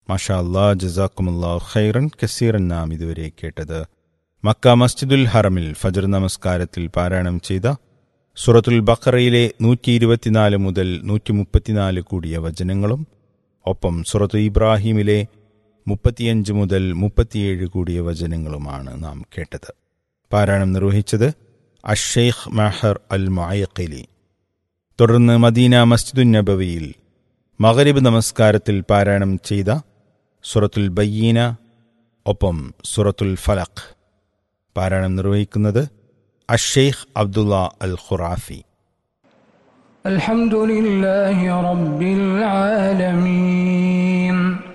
മഷാ അല്ലാ ജസാക്കുമുല്ലാ ഖൈറൻ കസീറൻ നാം ഇതുവരെ കേട്ടത് മക്ക മസ്ജിദുൽ ഹറമിൽ ഫജർ നമസ്കാരത്തിൽ പാരായണം ചെയ്ത സുറത്തുൽ ബക്കറയിലെ നൂറ്റി ഇരുപത്തിനാല് മുതൽ നൂറ്റി മുപ്പത്തിനാല് കൂടിയ വചനങ്ങളും ഒപ്പം സുറത്തു ഇബ്രാഹിമിലെ മുപ്പത്തിയഞ്ച് മുതൽ മുപ്പത്തിയേഴ് കൂടിയ വചനങ്ങളുമാണ് നാം കേട്ടത് പാരായണം നിർവഹിച്ചത് അഷെയ്ഖ് മഹർ അൽ മയക്കലി തുടർന്ന് മദീന മസ്ജിദുൻ നബവിയിൽ മഗരിബ് നമസ്കാരത്തിൽ പാരായണം ചെയ്ത സുറത്തുൽ ബയ്യീന ഒപ്പം സുറത്തുൽ ഫലഖ് പാരായണം നിർവഹിക്കുന്നത് അഷെയ്ഖ് അബ്ദുള്ള അൽ ഖുറാഫി الحمد لله رب العالمين